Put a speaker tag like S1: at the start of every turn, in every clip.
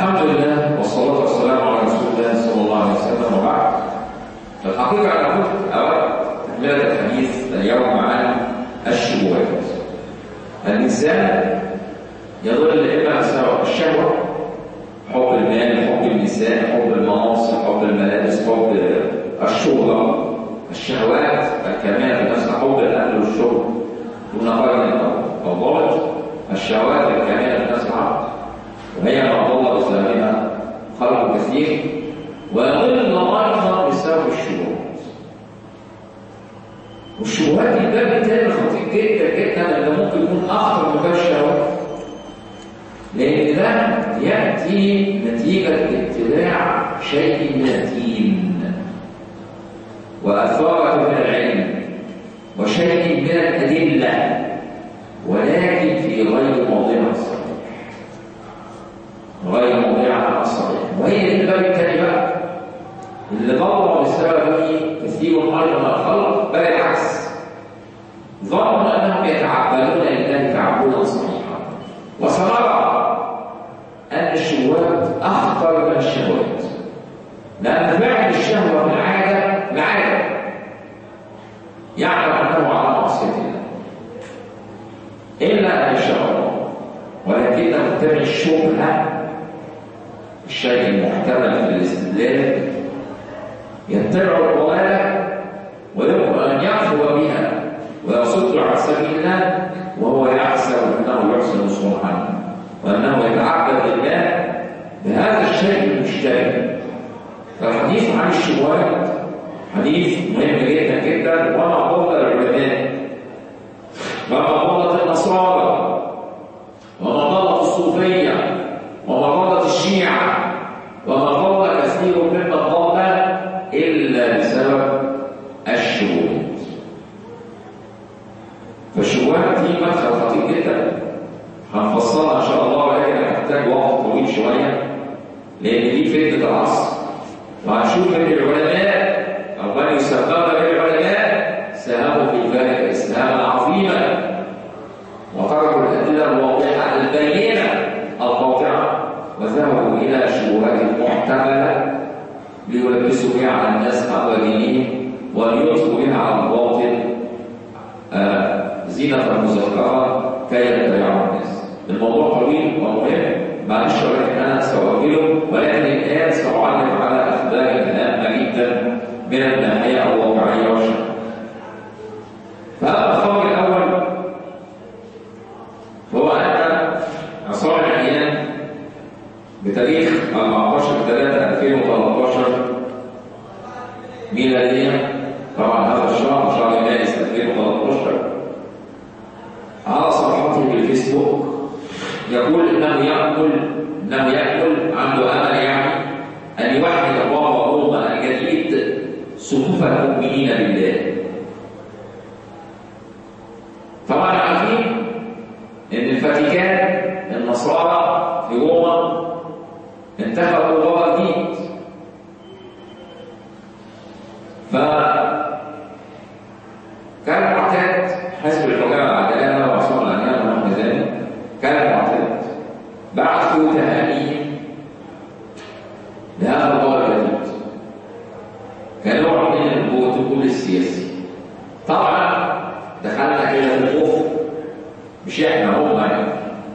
S1: الحمد لله والصلاة والسلام على رسول الله صلى الله عليه وسلم وبعد الحقيقة أنا كنت أود تكملة الحديث اليوم عن الشبهات الإنسان يضل إما سواء الشهوة حب المال حب النساء حب المناصب حب الملابس حب الشهرة الشهوات الكمال مثل حب الأهل والشغل دون قرن أو ضابط الشهوات الكاملة مثل عبد وهي ما ضل بسببها خلق كثير ويضل أيضا بسبب الشبهات والشبهات دي باب تاني خطير جدا جدا اللي ممكن يكون أخطر من باب الشهوات لأن ده يأتي نتيجة اتباع شيء من الدين وأثارة من العلم وشيء من الأدلة ولكن في غير موضعها الصحيح غير موضعها الصحيح وهي دي الباب الثاني بقى اللي ضر بسببه كثير ايضا من الخلق بل العكس ظنوا انهم يتعبدون لله تعبدا صحيحا وسنرى ان الشهوات اخطر من الشهوات لان فعل الشهوه من عاده معاده يعلم انه على معصيه الله الا ان يشاء الله ولكن متبع الشبهه الشيء المحتمل في الاستدلال يتبع الضلاله ويمكن ان يعفو بها ويصد عن سبيل الله وهو يحسب انه يحسن صنعا وانه يتعبد لله بهذا الشيء المشترك فالحديث عن الشبهات حديث مهم جدا جدا وما ضل العلماء وما ضلت النصارى وما ضلت الصوفيه وما ضلت الشيعه وما ضل كثير ممن ضل الا بسبب الشبهات فالشبهات دي مدخل خطير جدا هنفصلها ان شاء الله ولكن هتحتاج وقت طويل شويه لان دي فتنه العصر وهنشوف ان العلماء او من يسمون بالعلماء ساهموا في ذلك اسهاما عظيما وتركوا الادله الواضحه البينه القاطعه وذهبوا الى شبهات محتمله ليلبسوا بها على الناس امر دينهم وليطفوا بها على الباطل آه زينه مذكره كي يتبعوا الناس الموضوع طويل ومهم معلش ولكن انا ساؤجله ولكن الان ساعلق على اخبار هامه جدا من الناحيه الواقعيه والشرعيه فهذا الخبر الاول هو ان عصام العيان بتاريخ 14 3 2013 ميلاديا طبعا هذا الشهر شهر مارس 2013 على صفحته بالفيسبوك يقول انه ياكل انه ياكل عنده امل يعني ان يوحد الله روما الجديد صفوف المؤمنين بالله طبعا عارفين ان الفاتيكان النصارى في روما انتخبوا بابا جديد ف كان معتاد حزب الحكام العداله وعصام العنان ونحو ذلك كان معتاد بعثوا تهانيهم لهذا البابا الجديد كنوع من البروتوكول السياسي طبعا دخلنا كده في الخوف مش احنا هم يعني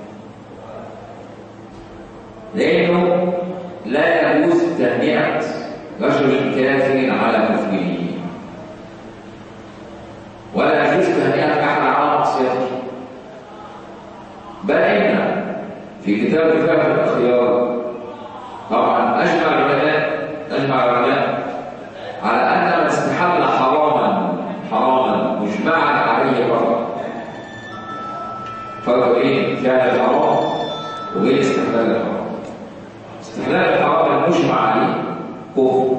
S1: لانه لا يجوز تهنئه رجل كافر على كفره ولا يجوز تهنئه احد على معصيته بل ان في كتاب كتاب الاخيار طبعا اجمع العلماء اجمع العلماء على ان من استحل حراما حراما مجمعا عليه فرق فرق بين فعل الحرام وبين استحلال الحرام استحلال الحرام المجمع عليه كفر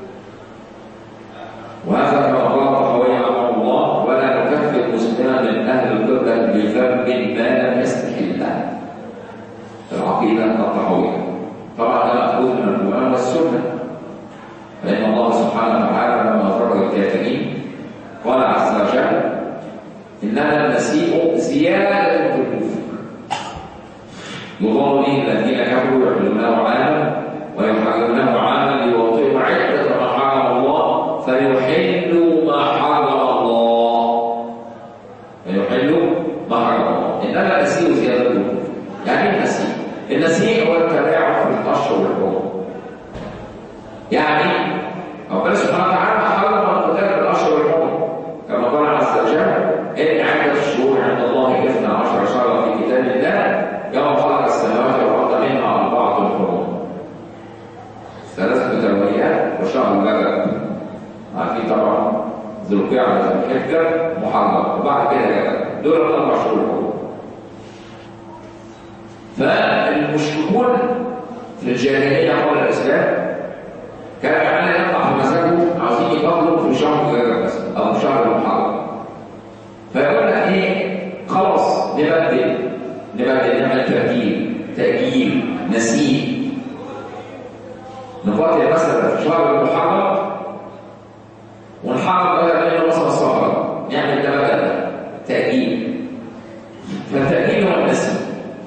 S1: وهذا كما قال الطحاوي رحمه الله ولا نكفر مسلما من اهل القبله بذنب ما لم يستحله العقيده الطحاويه طبعا ده ماخوذ من القران والسنه فان الله سبحانه وتعالى لما فرق الكافرين قال عز وجل انما النسيء زياده في الكفر يضل به الذين كفروا يحلونه على النسيء هو التلاعب في الاشهر والحرم يعني ربنا سبحانه وتعالى حرم القتال في الاشهر والحرم كما قال عز وجل ان عدة الشهور عند الله اثنا عشر شهرا في كتاب الله يوم خلق السماوات والارض منها اربعه حرم ثلاث متواليات وشهر رجب عارفين طبعا ذو القعده ذو الحجه محرم وبعد كده رجب دول الاربع شهور الحرم فالمشركون في الجاهليه قبل الاسلام كان عمال يقع في مزاجه عاوزين يقابلوا في شهر رجب مثلا او في شهر المحرم فيقول لك ايه خلاص نبدل نبدل نعمل تبديل تاجيل نسيب نفاضل مثلا في شهر المحرم ونحرم بقى منه مثلا الصفر نعمل ده بدل تاجيل فالتاجيل هو النسيب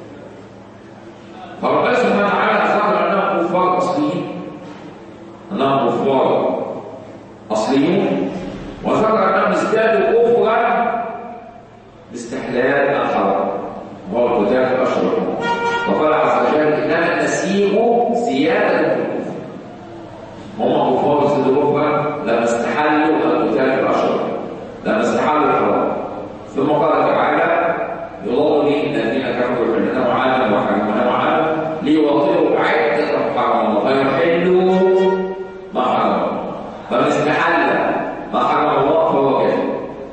S1: فربنا سبحانه وتعالى ذكر انهم كفار اصليين انهم كفار اصليون وذكر انهم ازدادوا كفرا باستحلال الحرام وهو القتال في الاشهر الحرم وقال عز وجل انما النسيب زياده في الكفر هم كفار ازدادوا كفرا لما استحلوا القتال في الاشهر لما استحلوا الحرام ثم قال تعالى يضل به الذين كفروا يحلونه عاما ويحرمونه عاما ليوطئوا عدة حرام فيحلوا ما حرم الله فمن استحل ما حرم الله فهو كافر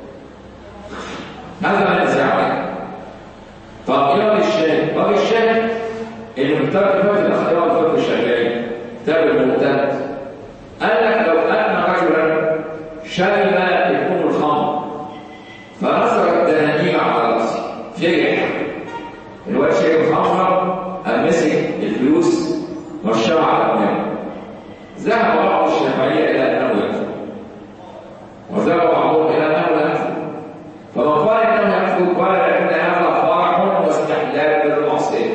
S1: هذا ما نزعه طب ايه راي الشاهد؟ راي الشاهد ان كتاب الفقه الاختيار الفقه الشافعي كتاب المعتد قال لك لو ان رجلا شرب يكون الخمر فنصر الدنانير على راسه فرح الواد شرب خمره قام مسك الفلوس رشها على دماغه ذهب بعض الشافعيه الى انه يكفر وذهب بعضهم الى انه لا يكفر فمن قال انه يكفر قال لان هذا فرح واستحلال للمعصيه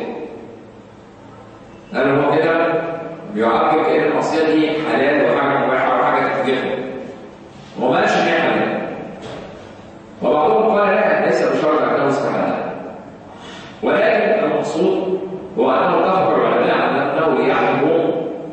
S1: قال هو كده بيعرف ان المعصيه دي حلال وحاجه مباحه وحاجه تفجعه وما قالش ان هي حلال وبعضهم قال لا ليس بشرط انه استحلال ولكن المقصود هو انه اتفق العلماء على انه يحرم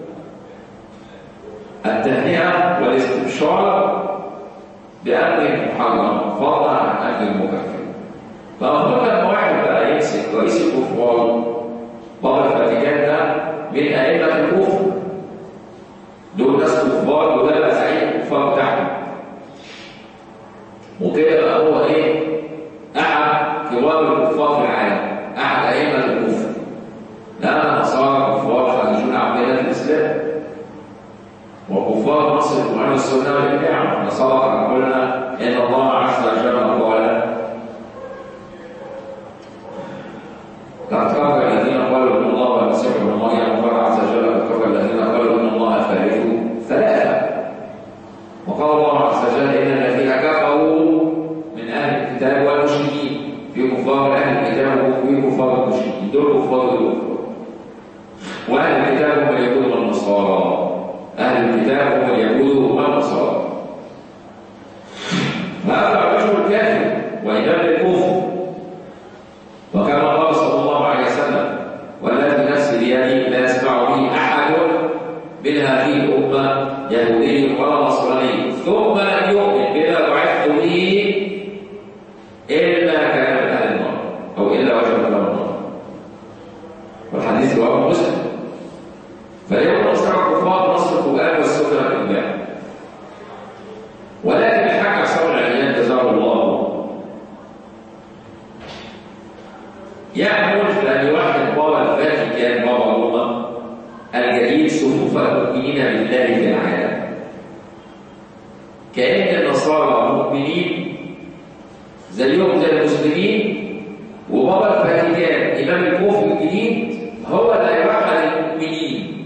S1: التهنئه والاستبشار بامر محرم فضلا عن اكل المكفر فمفروض لما واحد بقى يمسك رئيس الكفار بابا الفاتيكان ده من ائمه الكفر دول ناس كفار وده بقى زعيم الكفار بتاعهم وكده بقى هو ايه احد كبار الكفار في العالم احد ائمه الكفر لان النصارى كفار خارجون عن مله الاسلام وكفار مصر واهل السنه والجماعه نصارى قلنا ان الله عز وجل قال قد كفر الذين قالوا ان الله والمسيح ابن مريم وقال عز وجل قد كفر الذين قالوا ان الله ثالث ثلاثه وقال الله عز وجل ان الذين كفروا من اهل الكتاب والمشركين في كفار اهل الكتاب وفي كفار المشركين دول كفار الكفر واهل الكتاب هم اليهود والنصارى اهل الكتاب هم اليهود والنصارى هذا الرجل الكافر وإمام الكفر وكما قال صلى الله عليه وسلم والذي نفسي بيده لا يسمع به احد من هذه الامه يهودي ولا نصراني ثم لم يؤمن بما بعثت به الا كان من اهل النار او الا وجب له النار والحديث رواه مسلم فليكن نصر الكفار نصر القران والسنه والاتباع ولكن الحاج عصام العليان جزاه الله يعمل أن يوحد بابا الفاتيكان بابا روما الجديد صفوف المؤمنين بالله في العالم كأن النصارى مؤمنين زيهم زي المسلمين وبابا الفاتيكان إمام الكفر الجديد هو اللي هيوحد المؤمنين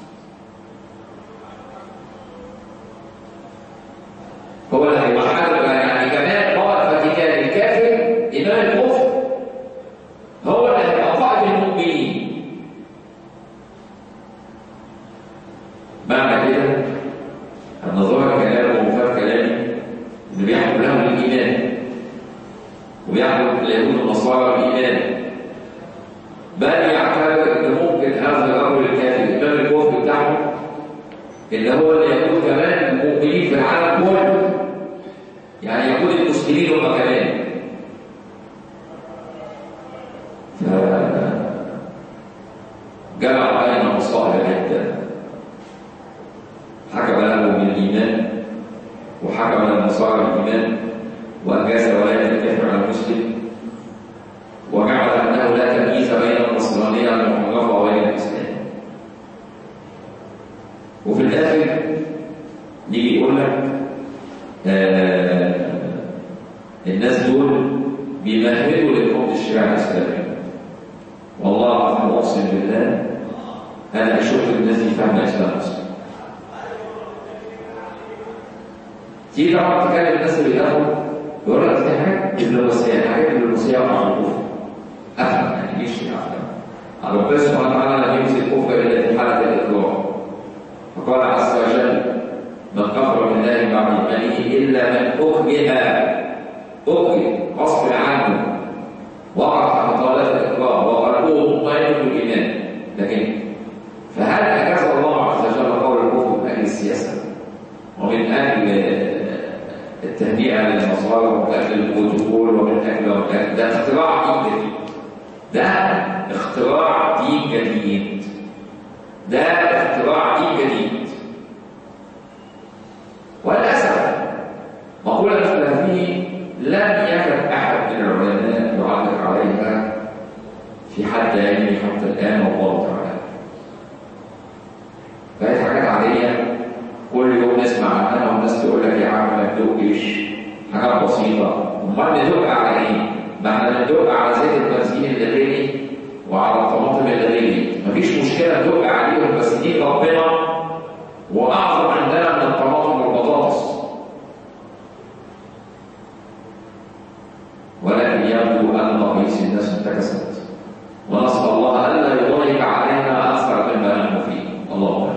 S1: هو اللي هيوحد يعني كمان بابا الفاتيكان الكافر إمام الكفر هو اللي هيبقى قائد المؤمنين معنى كده ان ظاهر كلامه وفات كلامي اللي بيحكم لهم الايمان وبيحكم اليهود والنصارى بالايمان اللي هو اللي يقود كمان المؤمنين في العالم كله يعني يقود المسلمين هم كمان جمع بين مصالح عدة حكم له بالإيمان وحكم له مصالح الإيمان وأجاز ولاية الكافر على المسلم وجعل أنه لا تمييز بين النصرانية المحرفة وبين الإسلام وفي الآخر يجي يقول لك آه الناس دول بيمهدوا لفرض الشريعة الإسلامية والله العظيم أقسم بالله أنا أشوف الناس دي فاهمة الإسلام أصلا تيجي طبعا تكلم الناس اللي بيدخلوا يقول لك دي حاجات دبلوماسية حاجات دبلوماسية معروفة أفهم يعني مش أفهم ربنا سبحانه وتعالى لم يمسك الكفر إلا في حالة الإقرار فقال عز وجل من كفر بالله بعد إيمانه إلا من أكره أكره غصب عنه وقع تحت طاولة الإقرار وقلبه مطمئن بالإيمان لكن فهل أجاز الله عز وجل قول الكفر من أجل السياسة ومن أجل التهدئة للنصارى ومن أجل البروتوكول ومن أجل ومن أجل ده اختراع دين جديد ده اختراع دين جديد ده اختراع دين جديد وللأسف مقولة مثل هذه لم يكن أحد من العلماء يعلق عليها في حد علمي حتى الآن والله تعالى بقت حاجات عادية كل يوم نسمع عنها والناس تقول لك يا عم ما تدقش حاجات بسيطة امال ندق على ايه؟ ما احنا بندق على زيت البنزين اللي غلي وعلى الطماطم اللي غلي مفيش مشكلة ندق عليهم بس دي ربنا وأعظم عندنا من الطماطم والبطاطس ولكن يبدو أن رئيس الناس انتكست ونسأل الله ألا يضيق علينا أكثر مما نحن فيه اللهم